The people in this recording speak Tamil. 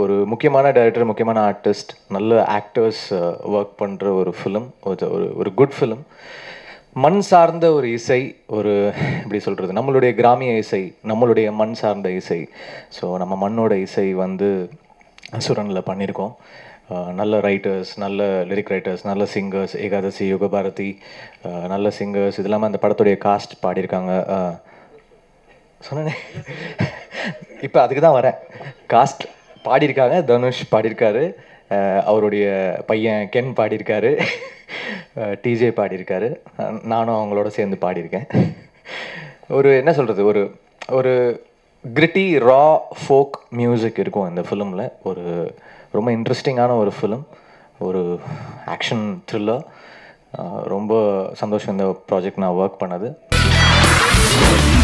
ஒரு முக்கியமான டைரக்டர் முக்கியமான ஆர்டிஸ்ட் நல்ல ஆக்டர்ஸ் ஒர்க் பண்ணுற ஒரு ஃபிலிம் ஒரு ஒரு குட் ஃபிலிம் மண் சார்ந்த ஒரு இசை ஒரு எப்படி சொல்கிறது நம்மளுடைய கிராமிய இசை நம்மளுடைய மண் சார்ந்த இசை ஸோ நம்ம மண்ணோட இசை வந்து அசுரனில் பண்ணியிருக்கோம் அஹ் நல்ல ரைட்டர்ஸ் நல்ல லிரிக் ரைட்டர்ஸ் நல்ல சிங்கர்ஸ் ஏகாதசி யுகபாரதி அஹ் நல்ல சிங்கர்ஸ் இது இல்லாமல் அந்த படத்துடைய காஸ்ட் பாடியிருக்காங்க அஹ் சொன்னேனே இப்போ அதுக்கு தான் வரேன் காஸ்ட் பாடியிருக்காங்க தனுஷ் பாடியிருக்காரு அஹ் அவருடைய பையன் கென் பாடியிருக்காரு டிஜே பாடியிருக்காரு அஹ் நானும் அவங்களோட சேர்ந்து பாடியிருக்கேன் ஒரு என்ன சொல்கிறது ஒரு ஒரு கிரிட்டி ரா ஃபோக் மியூசிக் இருக்கும் இந்த ஃபிலிமில் ஒரு ரொம்ப இன்ட்ரெஸ்டிங்கான ஒரு ஃபிலிம் ஒரு ஆக்ஷன் த்ரில்லர் ரொம்ப சந்தோஷம் இந்த ப்ராஜெக்ட் நான் ஒர்க் பண்ணது